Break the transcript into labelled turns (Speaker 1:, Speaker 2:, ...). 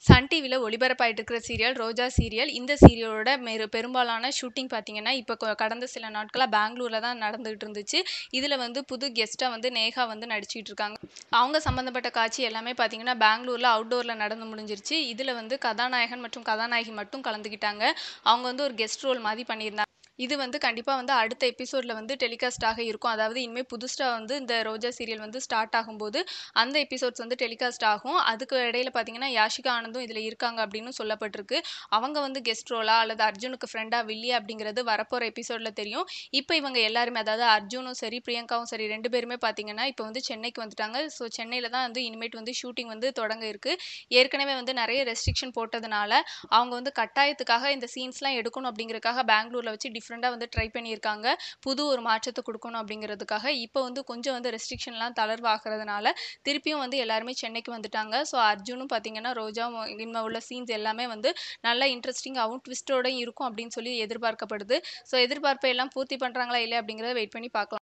Speaker 1: Sun டிவியில் ஒளிபரப்பாயிட்டு இருக்கிற serial ரோஜா serial இந்த சீரியலோட மெரு பெரும்பாலான ஷூட்டிங் பார்த்தீங்கன்னா இப்போ கொ- கடந்த சில நாட்களாக பெங்களூரில் தான் நடந்துகிட்டு இருந்துச்சு இதில் வந்து புது கெஸ்ட்டாக வந்து நேஹா வந்து நடிச்சிட்டு இருக்காங்க அவங்க சம்மந்தப்பட்ட காட்சி எல்லாமே பார்த்தீங்கன்னா பெங்களூரில் அவுட்டோரில் நடந்து முடிஞ்சிருச்சு இதில் வந்து கதாநாயகன் மற்றும் கதாநாயகி மட்டும் கலந்துக்கிட்டாங்க அவங்க வந்து ஒரு கெஸ்ட் ரோல் மாதிரி பண்ணியிருந்தாங்க இது வந்து கண்டிப்பாக வந்து அடுத்த எபிசோடில் வந்து டெலிகாஸ்ட் ஆக இருக்கும் அதாவது இனிமேல் புதுசாக வந்து இந்த ரோஜா சீரியல் வந்து ஸ்டார்ட் ஆகும்போது அந்த எபிசோட்ஸ் வந்து டெலிகாஸ்ட் ஆகும் அதுக்கு இடையில பார்த்தீங்கன்னா யாஷிகா ஆனந்தும் இதில் இருக்காங்க அப்படின்னு சொல்லப்பட்டிருக்கு அவங்க வந்து கெஸ்ட் ரோலா அல்லது அர்ஜுனுக்கு ஃப்ரெண்டா வில்லியா அப்படிங்கிறது வரப்போகிற எபிசோடில் தெரியும் இப்போ இவங்க எல்லாருமே அதாவது அர்ஜுனும் சரி பிரியங்காவும் சரி ரெண்டு பேருமே பார்த்தீங்கன்னா இப்போ வந்து சென்னைக்கு வந்துட்டாங்க ஸோ சென்னையில் தான் வந்து இனிமேட் வந்து ஷூட்டிங் வந்து தொடங்க இருக்கு ஏற்கனவே வந்து நிறைய ரெஸ்ட்ரிக்ஷன் போட்டதுனால அவங்க வந்து கட்டாயத்துக்காக இந்த சீன்ஸ்லாம் எடுக்கணும் அப்படிங்கறதுக்காக பெங்களூரில் வச்சு டிஃப்ரெண்ட்டாக வந்து ட்ரை பண்ணியிருக்காங்க புது ஒரு மாற்றத்தை கொடுக்கணும் அப்படிங்கிறதுக்காக இப்போ வந்து கொஞ்சம் வந்து ரெஸ்ட்ரிக்ஷன்லாம் தளர்வாகிறதுனால திருப்பியும் வந்து எல்லாருமே சென்னைக்கு வந்துட்டாங்க ஸோ அர்ஜுனும் பார்த்தீங்கன்னா ரோஜா இனிமே உள்ள சீன்ஸ் எல்லாமே வந்து நல்லா இன்ட்ரெஸ்டிங்காகவும் ட்விஸ்டோட இருக்கும் அப்படின்னு சொல்லி எதிர்பார்க்கப்படுது ஸோ எதிர்பார்ப்பை எல்லாம் பூர்த்தி பண்ணுறாங்களா இல்லை அப்படிங்கிறத வெயிட் பண்ணி பார்க்கலாம்